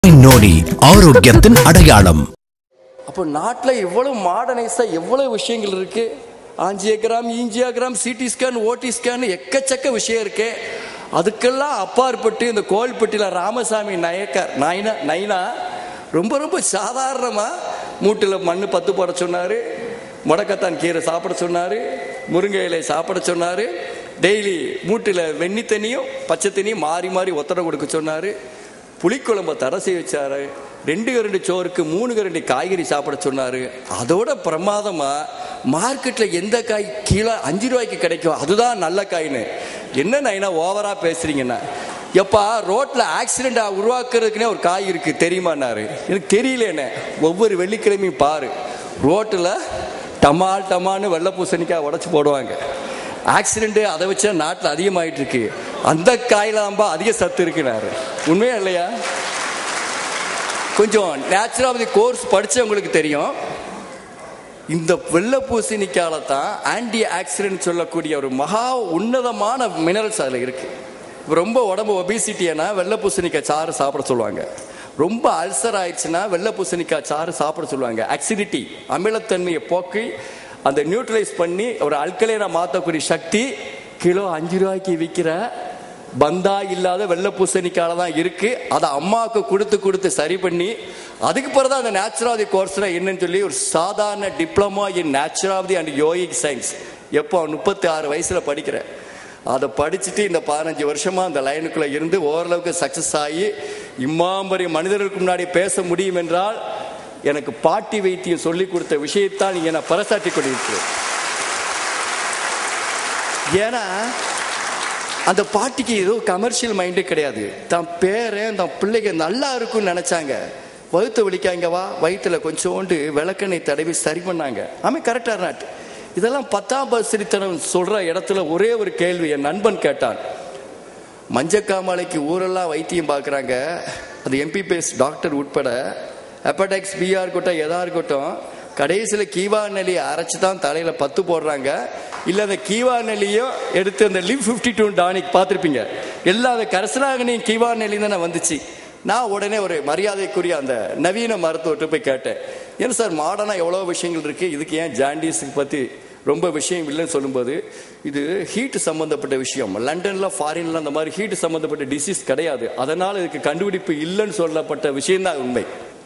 நோடி ஆரோக்கியத்தின் அடையாளம் அப்போ நாட்டில் எவ்வளவு மாடர்னைஸாக எவ்வளவு விஷயங்கள் இருக்கு ஆஞ்சியோகிராம் ஈஞ்சியோகிராம் சிடி ஸ்கேன் ஓடி ஸ்கேன் எக்கச்சக்க விஷயம் இருக்கு அதுக்கெல்லாம் அப்பாற்பட்டு இந்த கோவில்பட்டியில் ராமசாமி நாயக்கர் நாயினா நைனா ரொம்ப ரொம்ப சாதாரணமாக மூட்டில் மண் பத்து போட சொன்னார் முடக்கத்தான் கீரை சாப்பிட சொன்னார் முருங்கை இலை சாப்பிட சொன்னார் டெய்லி மூட்டில் வெண்ணி தண்ணியும் பச்சை தண்ணியும் மாறி மாறி ஒத்தடை கொடுக்க சொன்னார் புளிக்குழம்ப தரசி வச்சாரு ரெண்டு கரண்டி சோறுக்கு மூணு கரண்டி காய்கறி சாப்பிட சொன்னாரு அதோட பிரமாதமா மார்க்கெட்ல எந்த காய் கீழே அஞ்சு ரூபாய்க்கு கிடைக்கும் அதுதான் நல்ல காய்னு என்ன நைனா ஓவரா பேசுறீங்கன்னா எப்பா ரோட்ல ஆக்சிடென்ட் உருவாக்குறதுக்குனே ஒரு காய் இருக்கு தெரியுமான்னாரு எனக்கு தெரியல என்ன ஒவ்வொரு வெள்ளிக்கிழமையும் பாரு ரோட்டில் டமால் டமான்னு வெள்ளை பூசணிக்காய் உடச்சி போடுவாங்க ஆக்சிடென்ட் அதை வச்சா நாட்டில் அதிகமாயிட்டு இருக்கு அந்த காயிலாம்பா அதிக சத்து இருக்குனாரு உண்மையா இல்லையா கொஞ்சம் நேச்சுராபதி கோர்ஸ் படிச்சவங்களுக்கு தெரியும் இந்த வெள்ளை பூசணிக்கால தான் ஆன்டி ஆக்சிடென்ட் சொல்லக்கூடிய ஒரு மகா உன்னதமான மினரல்ஸ் அதில் இருக்கு இப்ப ரொம்ப உடம்பு ஒபிசிட்டினா வெள்ளை பூசணிக்காய் சாறு சாப்பிட சொல்லுவாங்க ரொம்ப அல்சர் ஆயிடுச்சுன்னா வெள்ளை பூசணிக்காய் சாறு சாப்பிட சொல்லுவாங்க அசிடிட்டி அமிலத்தன்மையை போக்கி அந்த நியூட்ரலைஸ் பண்ணி ஒரு அல்கலைனை மாற்றக்கூடிய சக்தி கிலோ அஞ்சு ரூபாய்க்கு விற்கிற பந்தா இல்லாத வெள்ளை பூசணிக்கால தான் இருக்கு அதை அம்மாவுக்கு கொடுத்து கொடுத்து சரி பண்ணி அதுக்கு பிறகு அந்த நேச்சுராலஜி கோர்ஸ்ல என்னன்னு சொல்லி ஒரு சாதாரண diploma in naturology and yogic science எப்போ முப்பத்தி ஆறு வயசுல படிக்கிறேன் அதை படிச்சுட்டு இந்த பதினஞ்சு வருஷமா அந்த லைனுக்குள்ள இருந்து ஓரளவுக்கு சக்சஸ் ஆகி இம்மாம்பரி மனிதர்களுக்கு முன்னாடி பேச முடியும் என்றால் எனக்கு பாட்டி வைத்தியம் சொல்லி கொடுத்த விஷயத்தான் நீங்க நான் பறைசாட்டி கொண்டிருக்கிறேன் ஏன்னா அந்த பாட்டிக்கு ஏதோ கமர்ஷியல் மைண்டே கிடையாது தான் பேரன் தான் பிள்ளைங்க நல்லா இருக்கும்னு நினைச்சாங்க வகுத்து வலிக்காங்க வா வயிற்றுல கொஞ்சோண்டு விளக்கெண்ணெய் தடவி சரி பண்ணாங்க ஆமே கரெக்டா நாட் இதெல்லாம் பத்தாம் பரிசரித்தனம் சொல்ற இடத்துல ஒரே ஒரு கேள்வி என் நண்பன் கேட்டான் மஞ்சக்காமாலைக்கு ஊரெல்லாம் வைத்தியம் பார்க்குறாங்க அது எம்பிபிஎஸ் டாக்டர் உட்பட ஹெப்படைக்ஸ் பிஆர் இருக்கட்டும் எதா இருக்கட்டும் கடைசியில் கீவா நெல்லியை அரைச்சி தான் தலையில் பத்து போடுறாங்க இல்லை அந்த கீவா நெல்லியும் எடுத்து அந்த லிவ் ஃபிஃப்டி டூ டானிக் பார்த்துருப்பீங்க எல்லா அந்த கரசனாகனையும் கீவா நெல்லி தானே வந்துச்சு நான் உடனே ஒரு மரியாதைக்குரிய அந்த நவீன மருத்துவத்தை போய் கேட்டேன் ஏன்னா சார் மாடர்னாக எவ்வளோ விஷயங்கள் இருக்குது இதுக்கு ஏன் ஜாண்டிஸுக்கு பற்றி ரொம்ப விஷயம் இல்லைன்னு சொல்லும்போது இது ஹீட் சம்பந்தப்பட்ட விஷயம் லண்டன்ல ஃபாரின்ல அந்த மாதிரி ஹீட் சம்பந்தப்பட்ட டிசீஸ் கிடையாது அதனால இதுக்கு கண்டுபிடிப்பு இல்லைன்னு சொல்லப்பட்ட விஷயம்தான் உண்மை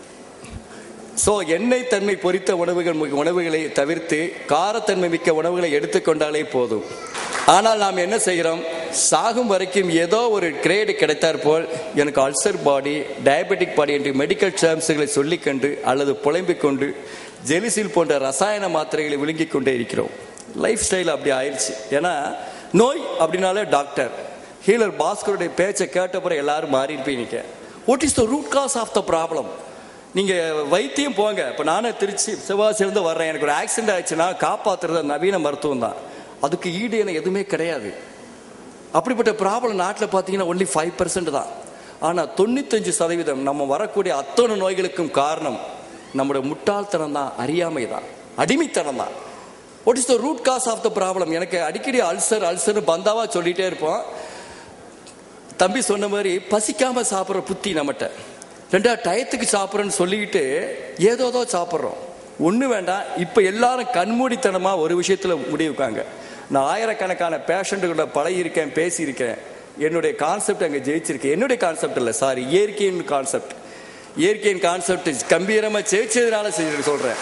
ஸோ எண்ணெய் தன்மை பொரித்த உணவுகள் உணவுகளை தவிர்த்து காரத்தன்மை மிக்க உணவுகளை எடுத்துக்கொண்டாலே போதும் ஆனால் நாம் என்ன செய்கிறோம் சாகும் வரைக்கும் ஏதோ ஒரு கிரேடு கிடைத்தார் போல் எனக்கு அல்சர் பாடி டயபெட்டிக் பாடி என்று மெடிக்கல் டேர்ம்ஸ்களை சொல்லிக்கொண்டு அல்லது புலம்பிக் கொண்டு ஜெலிசில் போன்ற ரசாயன மாத்திரைகளை விழுங்கிக் கொண்டே இருக்கிறோம் லைஃப் ஸ்டைல் அப்படி ஆயிடுச்சு ஏன்னா நோய் அப்படின்னாலே டாக்டர் ஹீலர் பாஸ்கருடைய பேச்சை கேட்டப்புறம் எல்லாரும் மாறி இருப்பீங்க what is the root cause of the problem நீங்க வைத்தியம் போங்க இப்ப நானே திருச்சி சிவாசிலிருந்து வர்றேன் எனக்கு ஒரு ஆக்சிடென்ட் ஆயிடுச்சுன்னா காப்பாத்துறது நவீன மருத்துவம் தான் அதுக்கு ஈடு என எதுவுமே கிடையாது அப்படிப்பட்ட ப்ராப்ளம் நாட்டில் பார்த்தீங்கன்னா ஒன்லி ஃபைவ் பர்சன்ட் தான் ஆனால் தொண்ணூத்தஞ்சு சதவீதம் நம்ம வரக்கூடிய அத்தனை நோய்களுக்கும் காரணம் நம்முடைய முட்டாள்தனம் தான் அறியாமை தான் அடிமைத்தனம் தான் what is the root cause of the problem எனக்கு அடிக்கடி அல்சர் அல்சர் பந்தாவா சொல்லிட்டே இருப்போம் தம்பி சொன்ன மாதிரி பசிக்காம சாப்பிட்ற புத்தி நம்மகிட்ட ரெண்டா டயத்துக்கு சாப்பிட்றேன்னு சொல்லிக்கிட்டு ஏதோதோ சாப்பிட்றோம் ஒன்று வேண்டாம் இப்போ எல்லாரும் கண்மூடித்தனமாக ஒரு விஷயத்தில் முடிவுக்காங்க நான் ஆயிரக்கணக்கான பேஷண்ட்டுகளோட பழகியிருக்கேன் பேசியிருக்கேன் என்னுடைய கான்செப்ட் அங்கே ஜெயிச்சிருக்கேன் என்னுடைய கான்செப்ட் இல்லை சாரி இயற்கையின் கான்செப்ட் இயற்கையின் கான்செப்ட் கம்பீரமாக ஜெயிச்சதுனால செஞ்சு சொல்கிறேன்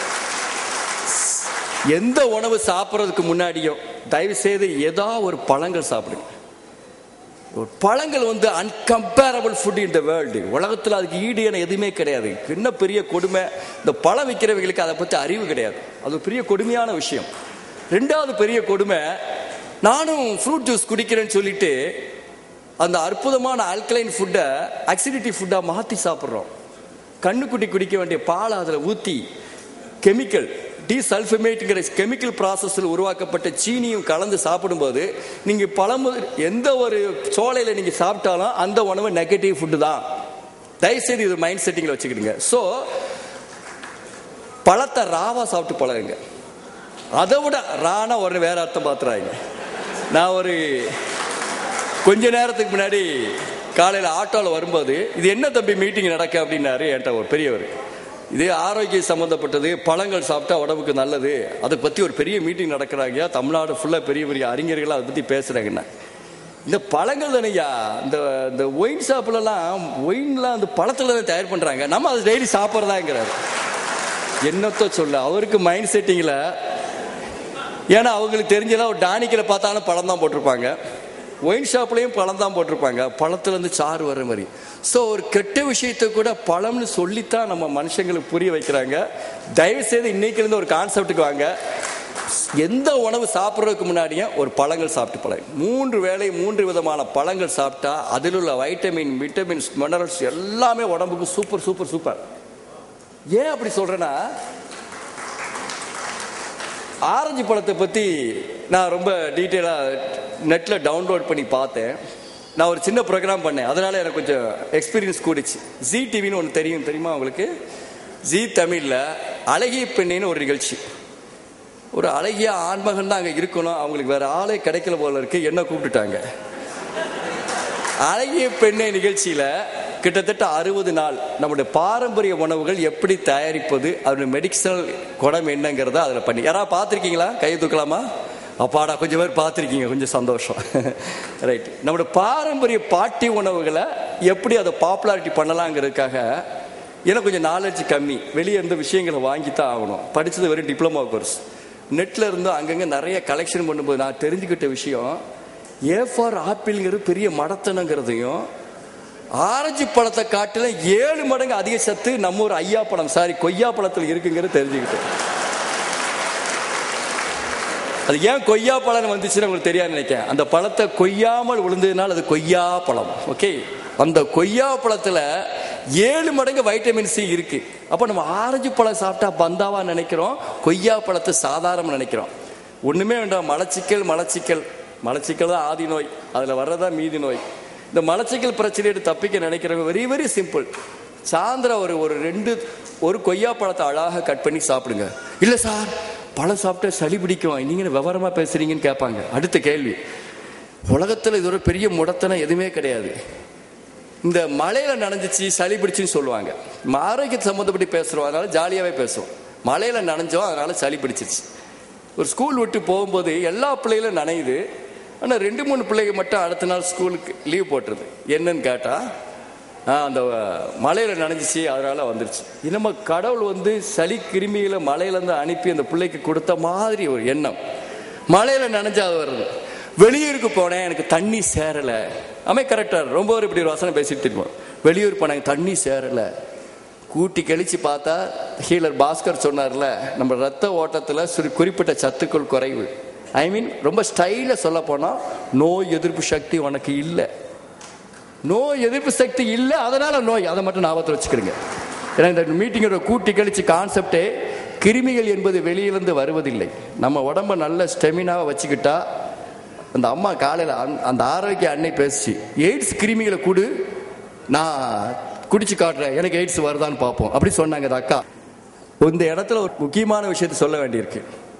எந்த உணவு சாப்பிட்றதுக்கு முன்னாடியும் தயவு செய்து ஏதோ ஒரு பழங்கள் சாப்பிடுங்க ஒரு பழங்கள் வந்து uncomparable food in the world உலகத்தில் அதுக்கு ஈடு என எதுவுமே கிடையாது என்ன பெரிய கொடுமை இந்த பழம் விற்கிறவங்களுக்கு அதை பற்றி அறிவு கிடையாது அது ஒரு பெரிய கொடுமையான விஷயம் ரெண்டாவது பெரிய கொடுமை நானும் ஃப்ரூட் ஜூஸ் குடிக்கிறேன்னு சொல்லிட்டு அந்த அற்புதமான ஆல்கலைன் ஃபுட்டை அசிடிட்டி ஃபுட்டாக மாற்றி சாப்பிட்றோம் கண்ணுக்குட்டி குடிக்க வேண்டிய பாலை அதில் ஊற்றி கெமிக்கல் டீசல்ஃபமேட்டுங்கிற கெமிக்கல் ப்ராசஸில் உருவாக்கப்பட்ட சீனியும் கலந்து சாப்பிடும்போது நீங்கள் பழமு எந்த ஒரு சோலையில் நீங்கள் சாப்பிட்டாலும் அந்த உணவு நெகட்டிவ் ஃபுட்டு தான் தயவுசெய்து இது மைண்ட் செட்டிங்கில் வச்சுக்கிடுங்க ஸோ பழத்தை ராவா சாப்பிட்டு பழகுங்க அதை விட ரானா உடனே வேற அர்த்தம் பார்த்துறாங்க நான் ஒரு கொஞ்ச நேரத்துக்கு முன்னாடி காலையில் ஆட்டோவில் வரும்போது இது என்ன தம்பி மீட்டிங் நடக்க அப்படின்னாரு என்கிட்ட ஒரு பெரியவர் இது ஆரோக்கியம் சம்மந்தப்பட்டது பழங்கள் சாப்பிட்டா உடம்புக்கு நல்லது அதை பற்றி ஒரு பெரிய மீட்டிங் நடக்கிறாங்க தமிழ்நாடு ஃபுல்லாக பெரிய பெரிய அறிஞர்கள் அதை பற்றி பேசுகிறாங்கண்ணா இந்த பழங்கள் தானையா இந்த இந்த ஒயின் ஷாப்லலாம் ஒயின்லாம் அந்த பழத்தில் தான் தயார் பண்ணுறாங்க நம்ம அதை டெய்லி சாப்பிட்றதாங்கிறாரு என்னத்த சொல்ல அவருக்கு மைண்ட் செட்டிங்கில் ஏன்னா அவங்களுக்கு தெரிஞ்சதா ஒரு டானிக்கில் பார்த்தாலும் பழம் தான் போட்டிருப்பாங்க ஒயின் ஷாப்லேயும் பழம் தான் போட்டிருப்பாங்க பழத்துலேருந்து சாறு வர மாதிரி ஸோ ஒரு கெட்ட விஷயத்தை கூட பழம்னு சொல்லித்தான் நம்ம மனுஷங்களுக்கு புரிய வைக்கிறாங்க தயவுசெய்து இன்னைக்கிலேருந்து ஒரு கான்செப்டுக்கு வாங்க எந்த உணவு சாப்பிட்றதுக்கு முன்னாடியும் ஒரு பழங்கள் சாப்பிட்டு பழகு மூன்று வேளை மூன்று விதமான பழங்கள் சாப்பிட்டா அதில் உள்ள வைட்டமின் விட்டமின்ஸ் மினரல்ஸ் எல்லாமே உடம்புக்கு சூப்பர் சூப்பர் சூப்பர் ஏன் அப்படி சொல்றேன்னா ஆரஞ்சு பழத்தை பற்றி நான் ரொம்ப டீட்டெயிலாக நெட்டில் டவுன்லோட் பண்ணி பார்த்தேன் நான் ஒரு சின்ன ப்ரோக்ராம் பண்ணேன் அதனால எனக்கு கொஞ்சம் எக்ஸ்பீரியன்ஸ் கூடிச்சு ஜி டிவின்னு ஒன்று தெரியும் தெரியுமா உங்களுக்கு ஜி தமிழில் அழகிய பெண்ணின்னு ஒரு நிகழ்ச்சி ஒரு அழகிய ஆண்மகன் தான் அங்கே இருக்கணும் அவங்களுக்கு வேற ஆளே கிடைக்கல போல இருக்கு என்ன கூப்பிட்டுட்டாங்க அழகிய பெண்ணை நிகழ்ச்சியில கிட்டத்தட்ட அறுபது நாள் நம்முடைய பாரம்பரிய உணவுகள் எப்படி தயாரிப்பது அதோட மெடிசனல் குணம் என்னங்கிறத அதில் பண்ணி யாராவது பார்த்துருக்கீங்களா கையை தூக்கலாமா அப்பாடா கொஞ்சம் பேர் பார்த்துருக்கீங்க கொஞ்சம் சந்தோஷம் ரைட் நம்முடைய பாரம்பரிய பாட்டி உணவுகளை எப்படி அதை பாப்புலாரிட்டி பண்ணலாங்கிறதுக்காக எனக்கு கொஞ்சம் நாலேஜ் கம்மி வெளியே இருந்த விஷயங்களை வாங்கி தான் ஆகணும் படித்தது வெறும் டிப்ளமோ கோர்ஸ் நெட்டில் இருந்து அங்கங்கே நிறைய கலெக்ஷன் பண்ணும்போது நான் தெரிஞ்சுக்கிட்ட விஷயம் ஏ ஃபார் ஆப்பிள்ங்கிறது பெரிய மடத்தனங்கிறதையும் ஆரஞ்சு பழத்தை காட்டில ஏழு மடங்கு அதிக சத்து நம்ம ஒரு ஐயா பழம் சாரி கொய்யா பழத்தில் இருக்குங்கிறது தெரிஞ்சுக்கிட்டேன் அது ஏன் கொய்யா பழம் வந்துச்சுன்னு உங்களுக்கு தெரியாது நினைக்கிறேன் அந்த பழத்தை கொய்யாமல் விழுந்ததுனால அது கொய்யா பழம் ஓகே அந்த கொய்யா பழத்துல ஏழு மடங்கு வைட்டமின் சி இருக்கு அப்ப நம்ம ஆரஞ்சு பழம் சாப்பிட்டா பந்தாவா நினைக்கிறோம் கொய்யா பழத்தை சாதாரண நினைக்கிறோம் ஒண்ணுமே வேண்டாம் மலச்சிக்கல் மலச்சிக்கல் மலச்சிக்கல் தான் ஆதி நோய் அதுல வர்றதா மீதி நோய் இந்த மலச்சிக்கல் பிரச்சனையை தப்பிக்க நினைக்கிறவங்க வெரி வெரி சிம்பிள் சாயந்தரம் ஒரு ஒரு ரெண்டு ஒரு கொய்யா பழத்தை அழகாக கட் பண்ணி சாப்பிடுங்க இல்ல சார் பழம் சாப்பிட்டா சளி பிடிக்கும் நீங்க விவரமா பேசுறீங்கன்னு கேட்பாங்க அடுத்த கேள்வி உலகத்துல இது ஒரு பெரிய முடத்தனம் எதுவுமே கிடையாது இந்த மழையில நனைஞ்சிச்சு சளி பிடிச்சுன்னு சொல்லுவாங்க நம்ம ஆரோக்கியத்தை சம்மந்தப்பட்டு பேசுறோம் அதனால ஜாலியாவே பேசுவோம் மழையில நனைஞ்சோம் அதனால சளி பிடிச்சிருச்சு ஒரு ஸ்கூல் விட்டு போகும்போது எல்லா பிள்ளைகளும் நனையுது ஆனால் ரெண்டு மூணு பிள்ளைங்க மட்டும் அடுத்த நாள் ஸ்கூலுக்கு லீவ் போட்டுருது என்னன்னு கேட்டா ஆ, அந்த மலையில நனைஞ்சிச்சு அதனால வந்துருச்சு நம்ம கடவுள் வந்து சளி கிருமிகளை மலையிலேருந்து அனுப்பி அந்த பிள்ளைக்கு கொடுத்த மாதிரி ஒரு எண்ணம் மலையில நனைஞ்சா அது வருது வெளியூருக்கு போனேன் எனக்கு தண்ணி சேரலை அமே கரெக்டாக ரொம்ப ஒரு இப்படி ஒரு வசனம் பேசிட்டு இருப்போம் வெளியூர் போனேன் தண்ணி சேரலை கூட்டி கழிச்சு பார்த்தா ஹீலர் பாஸ்கர் சொன்னார்ல நம்ம ரத்த ஓட்டத்தில் சிறு குறிப்பிட்ட சத்துக்கள் குறைவு ஐ மீன் ரொம்ப ஸ்டைல சொல்ல போனா நோய் எதிர்ப்பு சக்தி உனக்கு இல்லை நோய் எதிர்ப்பு சக்தி இல்லை அதனால நோய் அதை மட்டும் ஞாபகத்தில் வச்சுக்கிறீங்க ஏன்னா இந்த மீட்டிங்கோட கூட்டி கழிச்சு கான்செப்டே கிருமிகள் என்பது வெளியிலிருந்து வருவதில்லை நம்ம உடம்ப நல்ல ஸ்டெமினாவை வச்சுக்கிட்டா அந்த அம்மா காலையில் அந்த ஆரோக்கிய அன்னை பேசிச்சு எய்ட்ஸ் கிருமிகளை கொடு நான் குடிச்சு காட்டுறேன் எனக்கு எய்ட்ஸ் வருதான்னு பார்ப்போம் அப்படி சொன்னாங்க அந்த அக்கா இந்த இடத்துல ஒரு முக்கியமான விஷயத்தை சொல்ல வேண்டியிருக்கு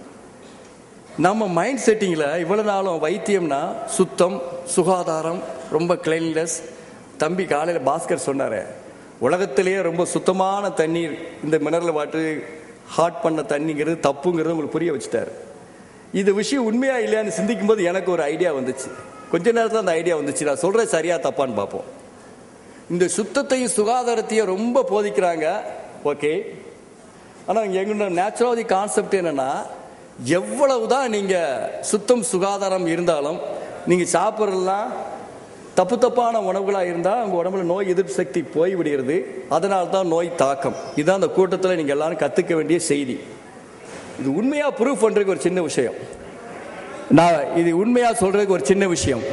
நம்ம மைண்ட் செட்டிங்கில் இவ்வளவு நாளும் வைத்தியம்னா சுத்தம் சுகாதாரம் ரொம்ப கிளீன்லெஸ் தம்பி காலையில் பாஸ்கர் சொன்னார் உலகத்திலேயே ரொம்ப சுத்தமான தண்ணீர் இந்த மினரல் வாட்டர் ஹாட் பண்ண தண்ணிங்கிறது தப்புங்கிறது உங்களுக்கு புரிய வச்சுட்டாரு இது விஷயம் உண்மையா இல்லையான்னு சிந்திக்கும் போது எனக்கு ஒரு ஐடியா வந்துச்சு கொஞ்ச நேரத்தில் அந்த ஐடியா வந்துச்சு நான் சொல்கிறேன் சரியா தப்பான்னு பார்ப்போம் இந்த சுத்தத்தையும் சுகாதாரத்தையும் ரொம்ப போதிக்கிறாங்க ஓகே ஆனால் எங்களோட நேச்சுரலாதி கான்செப்ட் என்னன்னா எவ்வளவுதான் நீங்க சுத்தம் சுகாதாரம் இருந்தாலும் நீங்க சாப்பிட்றதெல்லாம் தப்பு தப்பான உணவுகளாக இருந்தால் உங்க உடம்புல நோய் எதிர்ப்பு சக்தி போய் விடுகிறது அதனால தான் நோய் தாக்கம் இதுதான் அந்த கூட்டத்தில் நீங்க எல்லாரும் கத்துக்க வேண்டிய செய்தி இது உண்மையா ப்ரூஃப் பண்றதுக்கு ஒரு சின்ன விஷயம் நான் இது உண்மையா சொல்றதுக்கு ஒரு சின்ன விஷயம்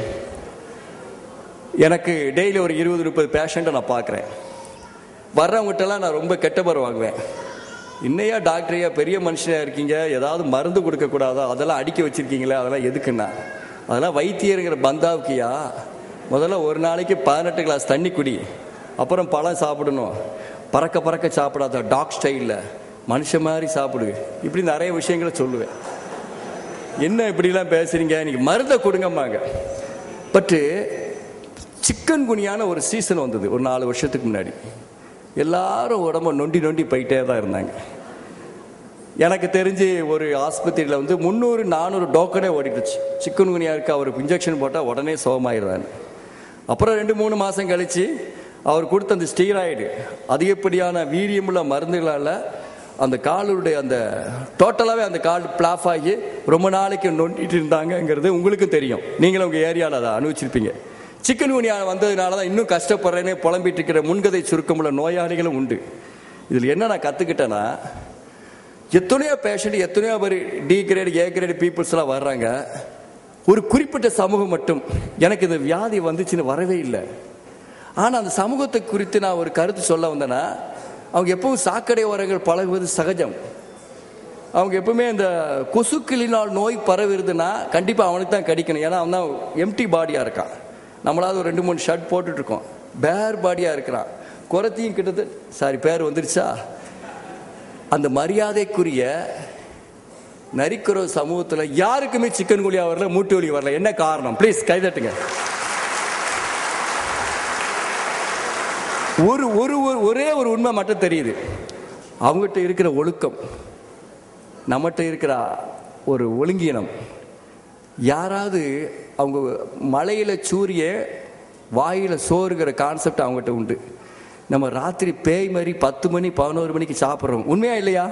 எனக்கு டெய்லி ஒரு இருபது முப்பது பேஷண்ட்டை நான் பார்க்குறேன் வர்றவங்ககிட்டலாம் நான் ரொம்ப கெட்ட பேர் வாங்குவேன் இன்னையா டாக்டரையா பெரிய மனுஷனா இருக்கீங்க ஏதாவது மருந்து கொடுக்க கூடாதா அதெல்லாம் அடிக்க வச்சிருக்கீங்களே அதெல்லாம் எதுக்குன்னா அதெல்லாம் வைத்தியருங்கிற பந்தாவுக்கியா முதல்ல ஒரு நாளைக்கு பதினெட்டு கிளாஸ் தண்ணி குடி அப்புறம் பழம் சாப்பிடணும் பறக்க பறக்க சாப்பிடாத டாக் ஸ்டைலில் மனுஷன் மாதிரி சாப்பிடு இப்படி நிறைய விஷயங்களை சொல்லுவேன் என்ன இப்படிலாம் பேசுறீங்க நீங்க மருந்தை கொடுங்கம்மாங்க பட்டு சிக்கன் குனியான ஒரு சீசன் வந்தது ஒரு நாலு வருஷத்துக்கு முன்னாடி எல்லாரும் உடம்ப நொண்டி நொண்டி போயிட்டே தான் இருந்தாங்க எனக்கு தெரிஞ்சு ஒரு ஆஸ்பத்திரியில் வந்து முந்நூறு நானூறு டோக்கனே ஓடிட்டுச்சு சிக்கன் குனியாருக்கு அவருக்கு இன்ஜெக்ஷன் போட்டால் உடனே சுகமாயிடுறாரு அப்புறம் ரெண்டு மூணு மாதம் கழிச்சு அவர் கொடுத்த அந்த ஸ்டீராய்டு அதிகப்படியான வீரியமுள்ள மருந்துகளால் அந்த காலுடைய அந்த டோட்டலாகவே அந்த கால் பிளாஃப் ஆகி ரொம்ப நாளைக்கு நொண்டிட்டு இருந்தாங்கங்கிறது உங்களுக்கும் தெரியும் நீங்களும் உங்கள் ஏரியாவில் அதை அனுபவிச்சிருப்பீங்க சிக்கன் குனியா வந்ததுனால தான் இன்னும் கஷ்டப்படுறேனே புலம்பிட்டு இருக்கிற முன்கதை சுருக்கமுள்ள நோயாளிகளும் உண்டு இதில் என்ன நான் கற்றுக்கிட்டேன்னா எத்தனையோ பேஷண்ட் எத்தனையோ பேர் டி கிரேட் ஏ கிரேட் பீப்புள்ஸ்லாம் வர்றாங்க ஒரு குறிப்பிட்ட சமூகம் மட்டும் எனக்கு இந்த வியாதி வந்துச்சுன்னு வரவே இல்லை ஆனால் அந்த சமூகத்தை குறித்து நான் ஒரு கருத்து சொல்ல வந்தேன்னா அவங்க எப்பவும் சாக்கடை ஓரங்கள் பழகுவது சகஜம் அவங்க எப்பவுமே இந்த கொசுக்கிளினால் நோய் பரவுறதுன்னா கண்டிப்பாக அவனுக்கு தான் கடிக்கணும் ஏன்னா அவன் தான் எம்டி பாடியாக இருக்கான் நம்மளாவது ஒரு ரெண்டு மூணு ஷர்ட் போட்டுட்டு இருக்கோம் பேர் பாடியாக இருக்கிறான் குரத்தையும் கிட்டத்தட்ட சாரி பேர் வந்துருச்சா அந்த மரியாதைக்குரிய நரிக்குறவு சமூகத்தில் யாருக்குமே சிக்கன் குழியா வரல மூட்டு வலி வரல என்ன காரணம் ப்ளீஸ் கைதட்டுங்க ஒரு ஒரு ஒரு ஒரே ஒரு உண்மை மட்டும் தெரியுது அவங்ககிட்ட இருக்கிற ஒழுக்கம் நம்மகிட்ட இருக்கிற ஒரு ஒழுங்கீனம் யாராவது அவங்க மலையில சூரிய வாயில சோறுகிற கான்செப்ட் அவங்ககிட்ட உண்டு நம்ம ராத்திரி பேய் மாதிரி பத்து மணி பதினோரு மணிக்கு சாப்பிட்றோம் உண்மையா இல்லையா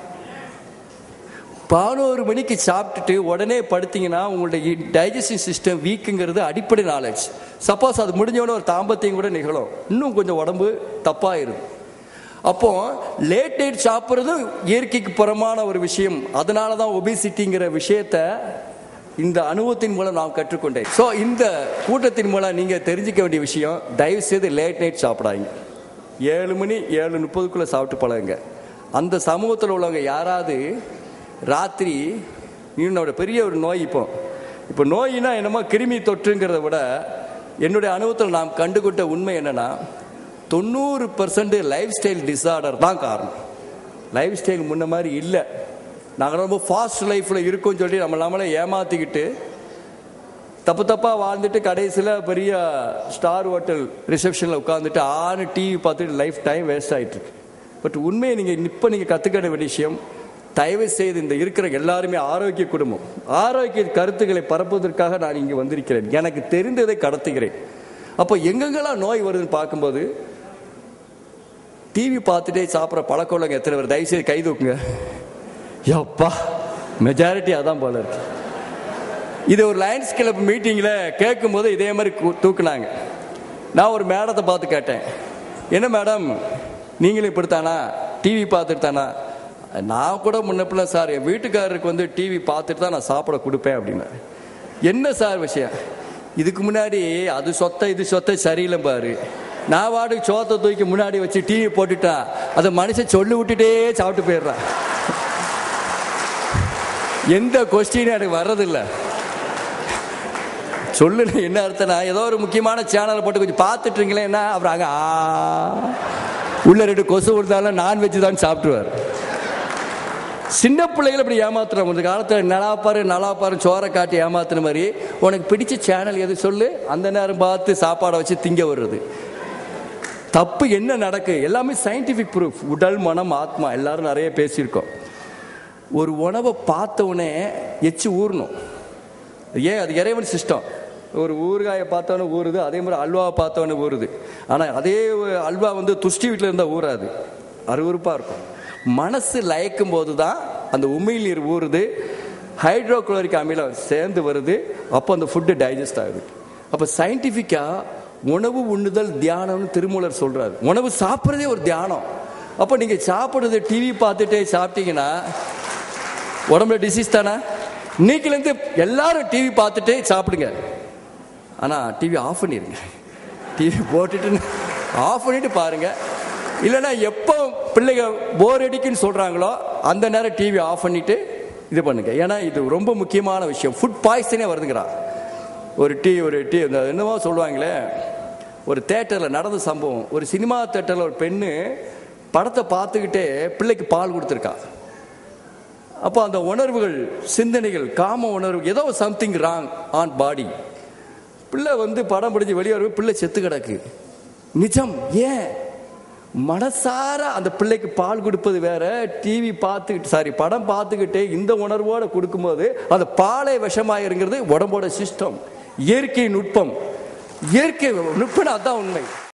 பதினோரு மணிக்கு சாப்பிட்டுட்டு உடனே படுத்தீங்கன்னா உங்களுடைய டைஜஸ்டிவ் சிஸ்டம் வீக்குங்கிறது அடிப்படை நாலேஜ் சப்போஸ் அது முடிஞ்சவொடனே ஒரு தாம்பத்தியம் கூட நிகழும் இன்னும் கொஞ்சம் உடம்பு தப்பாயிருது அப்போ லேட் நைட் சாப்பிட்றதும் இயற்கைக்கு புறமான ஒரு விஷயம் அதனால தான் ஒபிசிட்டிங்கிற விஷயத்த இந்த அனுபவத்தின் மூலம் நான் கற்றுக்கொண்டேன் ஸோ இந்த கூட்டத்தின் மூலம் நீங்கள் தெரிஞ்சுக்க வேண்டிய விஷயம் தயவு செய்து லேட் நைட் சாப்பிடாதீங்க ஏழு மணி ஏழு முப்பதுக்குள்ளே சாப்பிட்டு பழகுங்க அந்த சமூகத்தில் உள்ளவங்க யாராவது ராத்திரி என்னோட பெரிய ஒரு நோய் இப்போ இப்போ நோயினா என்னமோ கிருமி தொற்றுங்கிறத விட என்னுடைய அனுபவத்தில் நாம் கண்டுகிட்ட உண்மை என்னன்னா தொண்ணூறு பர்சன்ட் லைஃப் ஸ்டைல் டிசார்டர் தான் காரணம் லைஃப் ஸ்டைல் முன்ன மாதிரி இல்லை நாங்கள் ரொம்ப ஃபாஸ்ட் லைஃப்பில் இருக்கோம்னு சொல்லி நம்ம நம்மளே ஏமாற்றிக்கிட்டு தப்பு தப்பாக வாழ்ந்துட்டு கடைசியில் பெரிய ஸ்டார் ஹோட்டல் ரிசப்ஷனில் உட்காந்துட்டு ஆறு டிவி பார்த்துட்டு லைஃப் டைம் வேஸ்ட் ஆகிட்டு இருக்கு பட் உண்மையை நீங்கள் இப்போ நீங்கள் கற்றுக்கிற வேண்டிய விஷயம் தயவு செய்து இந்த இருக்கிற எல்லாருமே ஆரோக்கிய குடும்பம் ஆரோக்கிய கருத்துக்களை பரப்புவதற்காக நான் இங்கே வந்திருக்கிறேன் எனக்கு தெரிந்ததை கடத்துகிறேன் அப்போ எங்கெங்கெல்லாம் நோய் வருதுன்னு பார்க்கும்போது டிவி பார்த்துட்டே சாப்பிட்ற பழக்கம் உள்ளவங்க எத்தனை பேர் தயவுசெய்து கை தூக்குங்க யப்பா மெஜாரிட்டி அதான் போல இருக்கு இது ஒரு லயன்ஸ் கிளப் மீட்டிங்கில் கேட்கும்போது இதே மாதிரி கு- தூக்குனாங்க நான் ஒரு மேடத்தை பார்த்து கேட்டேன் என்ன மேடம் நீங்களும் இப்படித்தானா டிவி பார்த்துட்டு தானா நான் கூட முன்னப்பில்ல சார் என் வீட்டுக்காரருக்கு வந்து டிவி பார்த்துட்டு தான் நான் சாப்பிட கொடுப்பேன் அப்படின்னாரு என்ன சார் விஷயம் இதுக்கு முன்னாடி அது சொத்த இது சொத்த சரியில்லை பாரு நான் வாட்டுக்கு சோத்தை தூக்கி முன்னாடி வச்சு டிவி போட்டுட்டான் அதை மனுஷன் சொல்லி விட்டுட்டே சாப்பிட்டு போயிடுறான் எந்த கொஸ்டினும் எனக்கு வர்றதில்லை சொல்லுங்க என்ன அர்த்தம்னா ஏதோ ஒரு முக்கியமான சேனலை போட்டு கொஞ்சம் பார்த்துட்டு இருக்கீங்களேன்னா அப்புறம் அங்கே ஆ உள்ள ரெண்டு கொசு கொடுத்தாலும் நான்வெஜ் தான் சாப்பிட்டுவார் சின்ன பிள்ளைகளை இப்படி ஏமாத்துறோம் இந்த காலத்தில் நலாப்பாரு நலாப்பாரு சோறை காட்டி ஏமாத்துன மாதிரி உனக்கு பிடிச்ச சேனல் எது சொல்லு அந்த நேரம் பார்த்து சாப்பாடை வச்சு திங்க வருது தப்பு என்ன நடக்கு எல்லாமே சயின்டிஃபிக் ப்ரூஃப் உடல் மனம் ஆத்மா எல்லாரும் நிறைய பேசியிருக்கோம் ஒரு உணவை பார்த்த உடனே எச்சு ஊறணும் ஏன் அது இறைவன் சிஸ்டம் ஒரு ஊறுகாயை பார்த்தவொன்னே ஊறுது அதே மாதிரி அல்வாவை பார்த்தவொன்னே ஊறுது ஆனால் அதே அல்வா வந்து துஷ்டி வீட்டில் இருந்தால் ஊறாது அருவருப்பாக இருக்கும் மனசு லயக்கும் போது தான் அந்த உமிழ் நீர் ஊறுது ஹைட்ரோகுளோரிக் அமிலம் சேர்ந்து வருது அப்போ அந்த ஃபுட்டு டைஜஸ்ட் ஆகுது அப்போ சயின்டிஃபிக்காக உணவு உண்ணுதல் தியானம்னு திருமூலர் சொல்றாரு உணவு சாப்பிட்றதே ஒரு தியானம் அப்போ நீங்கள் சாப்பிட்றது டிவி பார்த்துட்டே சாப்பிட்டீங்கன்னா உடம்புல டிசீஸ் தானே இன்னைக்குலேருந்து எல்லாரும் டிவி பார்த்துட்டே சாப்பிடுங்க ஆனால் டிவி ஆஃப் பண்ணிடுங்க டிவி போட்டுட்டு ஆஃப் பண்ணிட்டு பாருங்க இல்லைன்னா எப்போ பிள்ளைங்க போர் அடிக்குன்னு சொல்கிறாங்களோ அந்த நேரம் டிவி ஆஃப் பண்ணிட்டு இது பண்ணுங்க ஏன்னா இது ரொம்ப முக்கியமான விஷயம் ஃபுட் பாய்சனே வருதுங்கிறா ஒரு டீ ஒரு டீ இந்த என்னவோ சொல்லுவாங்களே ஒரு தேட்டரில் நடந்த சம்பவம் ஒரு சினிமா தேட்டரில் ஒரு பெண்ணு படத்தை பார்த்துக்கிட்டே பிள்ளைக்கு பால் கொடுத்துருக்கா அப்போ அந்த உணர்வுகள் சிந்தனைகள் காம உணர்வு ஏதோ சம்திங் ராங் ஆன் பாடி பிள்ளை வந்து படம் பிடிச்சி வெளியே வரும் பிள்ளை செத்து கிடக்கு நிஜம் ஏன் மனசார அந்த பிள்ளைக்கு பால் கொடுப்பது வேற டிவி பார்த்துக்கிட்டு சாரி படம் பார்த்துக்கிட்டே இந்த உணர்வோட கொடுக்கும்போது அந்த பாலை விஷமாயிருங்கிறது உடம்போட சிஸ்டம் இயற்கை நுட்பம் இயற்கை நுட்பம் அதான் உண்மை